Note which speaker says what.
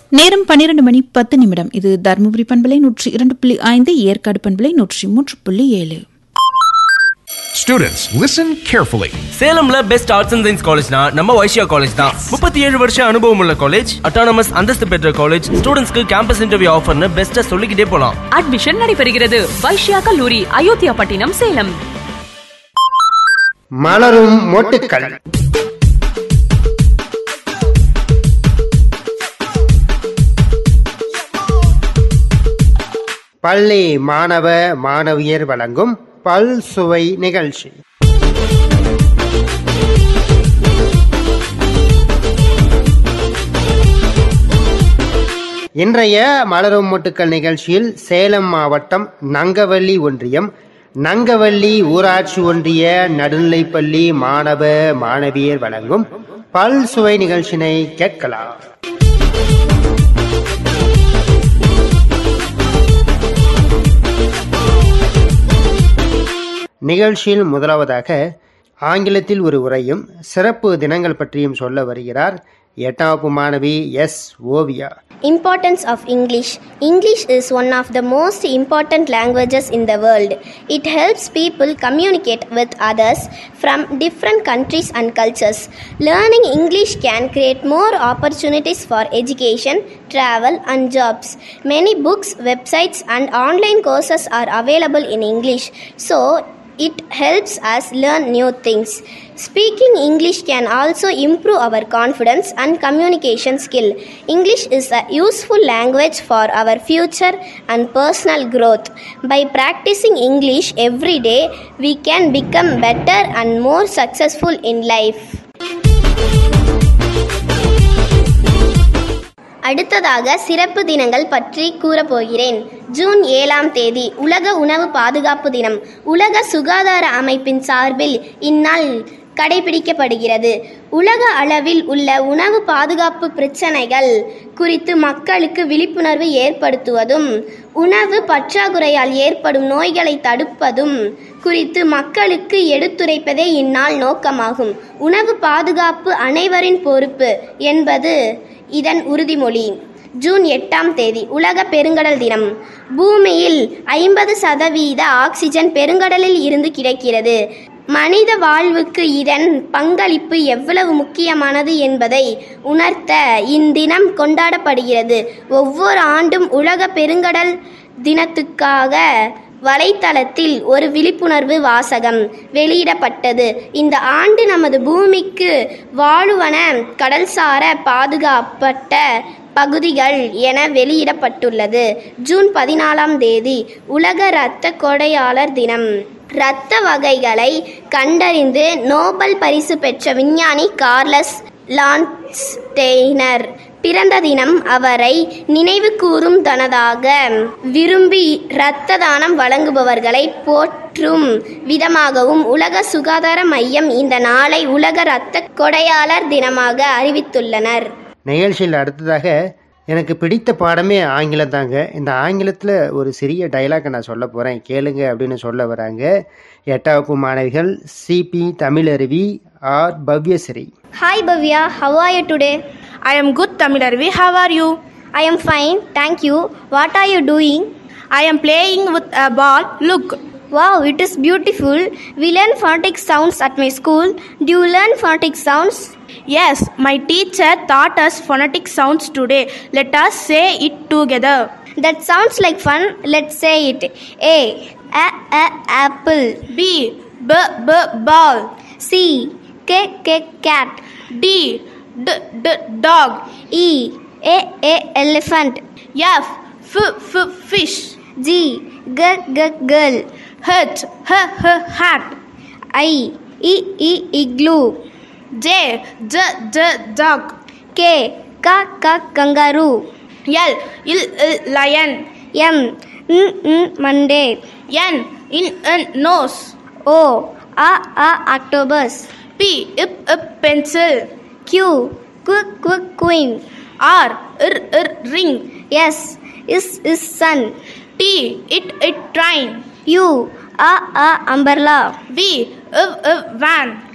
Speaker 1: நேரம் பன்னிரண்டு மணி பத்து நிமிடம் இது தருமபுரி பண்பலை நூற்றி இரண்டு புள்ளி ஐந்து ஏற்காடு பண்பலை நூற்றி மூன்று புள்ளி ஏழு
Speaker 2: Students, listen carefully.
Speaker 3: சேலம்ல பெஸ்ட் ஆர்ட்ஸ் அண்ட் சயின்ஸ் காலேஜ்னா நம்ம வைஷ்யா காலேஜ் தான் முப்பத்தி ஏழு வருஷம் அனுபவம் உள்ள காலேஜ் அட்டானமஸ் அந்தஸ்து பெற்ற காலேஜ் ஸ்டூடெண்ட்ஸ்க்கு கேம்பஸ் இன்டர்வியூ ஆஃபர்னு பெஸ்ட்டா சொல்லிக்கிட்டே போலாம்
Speaker 4: அட்மிஷன் நடைபெறுகிறது வைஷ்யா கல்லூரி அயோத்தியா பட்டினம் சேலம்
Speaker 5: மலரும் மொட்டுக்கள் பள்ளி மாணவ மாணவியர் வழங்கும் பல் சுவை நிகழ்ச்சி இன்றைய மலரும் மொட்டுக்கள் நிகழ்ச்சியில் சேலம் மாவட்டம் நங்கவள்ளி ஒன்றியம் நங்கவள்ளி ஊராட்சி ஒன்றிய நடுநிலைப்பள்ளி மாணவ மாணவியர் வழங்கும் பல் சுவை நிகழ்ச்சியினை கேட்கலாம் நிகழ்ச்சியில் முதலாவதாக ஆங்கிலத்தில் ஒரு உரையும் சிறப்பு தினங்கள் பற்றியும் சொல்ல வருகிறார் எட்டாம் வகுப்பு மாணவி S Oviya
Speaker 6: Importance of English. English is one of the most important languages in the world. It helps people communicate with others from different countries and cultures. Learning English can create more opportunities for education, travel, and jobs. Many books, websites, and online courses are available in English. So, it helps us learn new things. Speaking English can also improve our confidence and communication skill. English is a useful language for our future and personal growth. By practicing English every day, we can become better and more successful in life. அடுத்ததாக சிறப்பு தினங்கள் பற்றி கூறப்போகிறேன் June ஏழாம் தேதி உலக உணவு பாதுகாப்பு தினம் உலக சுகாதார அமைப்பின் சார்பில் இந்நாள் கடைபிடிக்கப்படுகிறது உலக அளவில் உள்ள உணவு பாதுகாப்பு பிரச்சனைகள் குறித்து மக்களுக்கு விழிப்புணர்வு ஏற்படுத்துவதும் உணவு பற்றாக்குறையால் ஏற்படும் நோய்களை தடுப்பதும் குறித்து மக்களுக்கு எடுத்துரைப்பதே இந்நாள் நோக்கமாகும் உணவு பாதுகாப்பு அனைவரின் பொறுப்பு என்பது இதன் உறுதிமொழி ஜூன் எட்டாம் தேதி உலக பெருங்கடல் தினம் பூமியில் ஐம்பது சதவீத ஆக்சிஜன் பெருங்கடலில் இருந்து கிடைக்கிறது மனித வாழ்வுக்கு இதன் பங்களிப்பு எவ்வளவு முக்கியமானது என்பதை உணர்த்த இத்தினம் கொண்டாடப்படுகிறது ஒவ்வொரு ஆண்டும் உலக பெருங்கடல் தினத்துக்காக வலைத்தளத்தில் ஒரு விழிப்புணர்வு வாசகம் வெளியிடப்பட்டது இந்த ஆண்டு நமது பூமிக்கு வாழுவன கடல்சார பாதுகாப்பட்ட பகுதிகள் என வெளியிடப்பட்டுள்ளது ஜூன் பதினாலாம் தேதி உலக இரத்த கொடையாளர் தினம் இரத்த வகைகளை கண்டறிந்து நோபல் பரிசு பெற்ற விஞ்ஞானி கார்லஸ் லான்ஸ்டெய்னர் பிறந்த தினம் அவரை நினைவு கூறும் தனதாக விரும்பி இரத்த தானம் வழங்குபவர்களை போற்றும் விதமாகவும் உலக சுகாதார மையம் இந்த நாளை உலக இரத்த கொடையாளர் தினமாக அறிவித்துள்ளனர்
Speaker 5: நிகழ்ச்சியில் அடுத்ததாக எனக்கு பிடித்த பாடமே ஆங்கிலம் தாங்க இந்த ஆங்கிலத்தில் ஒரு சிறிய டைலாக்கை நான் சொல்ல போகிறேன் கேளுங்க அப்படின்னு சொல்ல வராங்க எட்டாம் வகுப்பு மாணவிகள் Sibi Tamilaruvi R Bhavyashree
Speaker 6: hi Bhavya how are you today
Speaker 7: I am good Tamilarvi. How are you?
Speaker 6: I am fine thank you what are you doing
Speaker 7: I am playing with a ball. Look.
Speaker 6: Wow, it is beautiful. We learn phonetic sounds at my school. Do you learn phonetic sounds?
Speaker 7: Yes, my teacher taught us phonetic sounds today. Let us say it together.
Speaker 6: That sounds like fun. Let's say it. A. A. A. Apple.
Speaker 7: B. B. B. Ball.
Speaker 6: C. K. K. Cat.
Speaker 7: D. D. D. Dog.
Speaker 6: E. A. A. Elephant.
Speaker 7: F. F. F. Fish.
Speaker 6: G. G. G. Girl.
Speaker 7: H. H. H. Hat.
Speaker 6: I. E. E. Igloo.
Speaker 7: J. J. J. Dog.
Speaker 6: K. K. K. Kangaroo.
Speaker 7: L. L. L. Lion.
Speaker 6: M. N. N. Monday.
Speaker 7: N. In. N. Nose.
Speaker 6: O. A. A. Octopus.
Speaker 7: P. Ip. Ip. Pencil.
Speaker 6: Q. Q. Q. Queen.
Speaker 7: R. R. R. Ring.
Speaker 6: S. Is. Is. Sun.
Speaker 7: T. It. It. Train.
Speaker 6: U. A. A. Umbrella.
Speaker 7: V. V. V. Van.